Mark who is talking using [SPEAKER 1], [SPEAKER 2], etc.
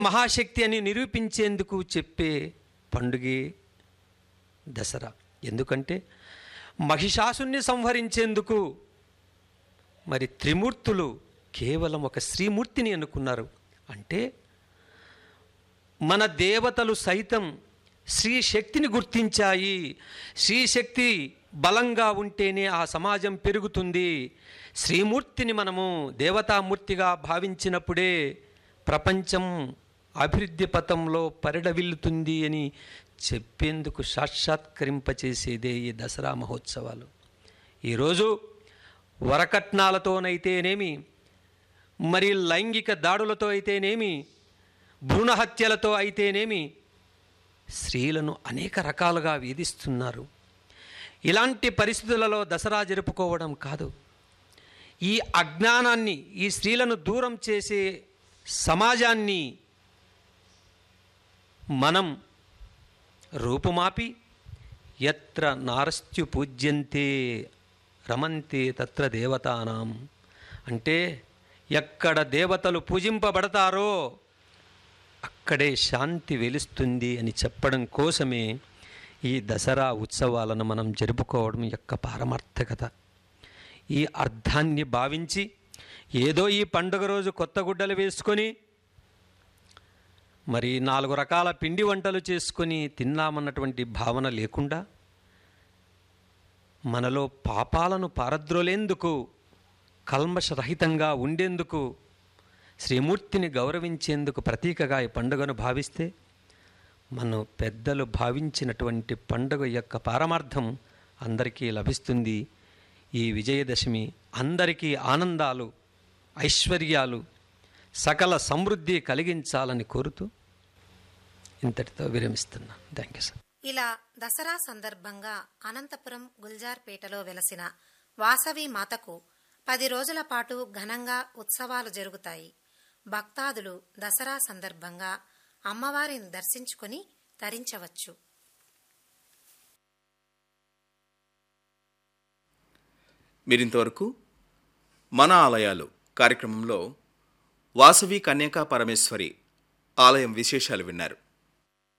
[SPEAKER 1] మహాశక్తి అని నిరూపించేందుకు చెప్పే పండుగే దసరా ఎందుకంటే మహిషాసుని సంహరించేందుకు మరి త్రిమూర్తులు కేవలం ఒక శ్రీమూర్తిని అనుకున్నారు అంటే మన దేవతలు సైతం శ్రీ శక్తిని గుర్తించాయి శ్రీ శక్తి బలంగా ఉంటేనే ఆ సమాజం పెరుగుతుంది శ్రీమూర్తిని మనము దేవతామూర్తిగా భావించినప్పుడే ప్రపంచం అభివృద్ధి పథంలో పరిడవిల్లుతుంది అని చెప్పేందుకు సాక్షాత్కరింపచేసేదే ఈ దసరా మహోత్సవాలు ఈరోజు వరకట్నాలతోనైతేనేమి మరి లైంగిక దాడులతో అయితేనేమి భ్రూణ హత్యలతో అయితేనేమి స్త్రీలను అనేక రకాలుగా వేధిస్తున్నారు ఇలాంటి పరిస్థితులలో దసరా జరుపుకోవడం కాదు ఈ అజ్ఞానాన్ని ఈ స్త్రీలను దూరం చేసే సమాజాన్ని మనం రూపుమాపి ఎత్ర నారస్త్యు పూజ్యంతే రమంతే తత్ర దేవతానాం అంటే ఎక్కడ దేవతలు పూజింపబడతారో అక్కడే శాంతి వెలుస్తుంది అని చెప్పడం కోసమే ఈ దసరా ఉత్సవాలను మనం జరుపుకోవడం యొక్క పారమార్థకత ఈ అర్థాన్ని భావించి ఏదో ఈ పండుగ రోజు కొత్త గుడ్డలు వేసుకొని మరి నాలుగు రకాల పిండి వంటలు చేసుకొని తిన్నామన్నటువంటి భావన లేకుండా మనలో పాపాలను పారద్రోలేందుకు కల్మషరహితంగా ఉండేందుకు శ్రీమూర్తిని గౌరవించేందుకు ప్రతీకగా ఈ పండుగను భావిస్తే మన పెద్దలు భావించినటువంటి పండుగ యొక్క పారమార్థం అందరికీ లభిస్తుంది ఈ విజయదశమి అందరికీ ఆనందాలు ఐశ్వర్యాలు సకల సమృద్ధి కలిగించాలని కోరుతూ ఇంతటితో విరమిస్తున్నా థ్యాంక్ యూ సార్
[SPEAKER 2] ఇలా దసరా సందర్భంగా అనంతపురం గుల్జార్పేటలో వెలసిన వాసవి మాతకు పది రోజుల పాటు ఘనంగా ఉత్సవాలు జరుగుతాయి భక్తాదులు దసరా సందర్భంగా అమ్మవారిని దర్శించుకుని తరించవచ్చు
[SPEAKER 3] మీరింతవరకు మన ఆలయాలు కార్యక్రమంలో వాసవి కన్యకా పరమేశ్వరి ఆలయం విశేషాలు విన్నారు